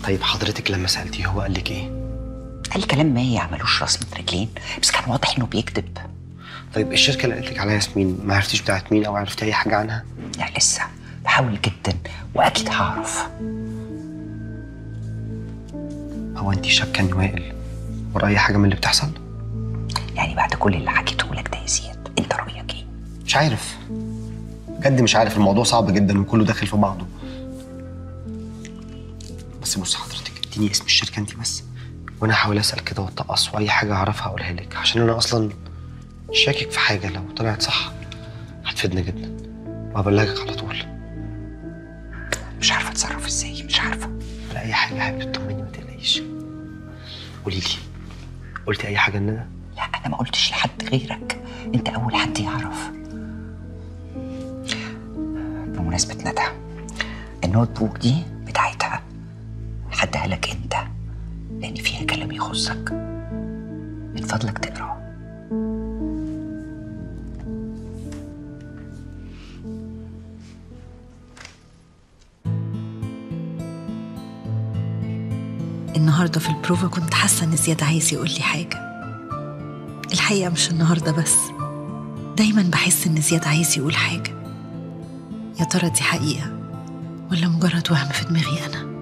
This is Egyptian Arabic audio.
طيب حضرتك لما سالتيه هو قال لك ايه قال كلام ما يعملوش راس من رجلين بس كان واضح انه بيكذب طيب الشركه اللي قالت لك عليها ياسمين ما عرفتيش بتاعت مين او عرفتي اي حاجه عنها لا لسه بحاول جدا واكيد هعرف هو انت شاكه ان وائل ورا اي حاجه من اللي بتحصل يعني بعد كل اللي حكيته لك ده يا زياد انت رايك ايه مش عارف بجد مش عارف الموضوع صعب جدا وكله داخل في بعضه بس بص حضرتك اديني اسم الشركه انت بس وانا هحاول اسال كده واتقص واي حاجه اعرفها اقولها لك عشان انا اصلا شاكك في حاجه لو طلعت صح هتفيدنا جدا وهبلغك على طول مش عارفه اتصرف ازاي مش عارفه ولا اي حاجه يا حبيبتي طمني ما تقلقيش قولي لي قلتي اي حاجه لندى لا انا ما قلتش لحد غيرك انت اول حد يعرف بمناسبه ندى النوت بوك دي بتاعتها هديها لك انت لان فيها كلام يخصك من فضلك تقراه النهارده في البروفا كنت حاسه ان زياد عايز يقول لي حاجه الحقيقه مش النهارده بس دايما بحس ان زياد عايز يقول حاجه يا ترى دي حقيقه ولا مجرد وهم في دماغي انا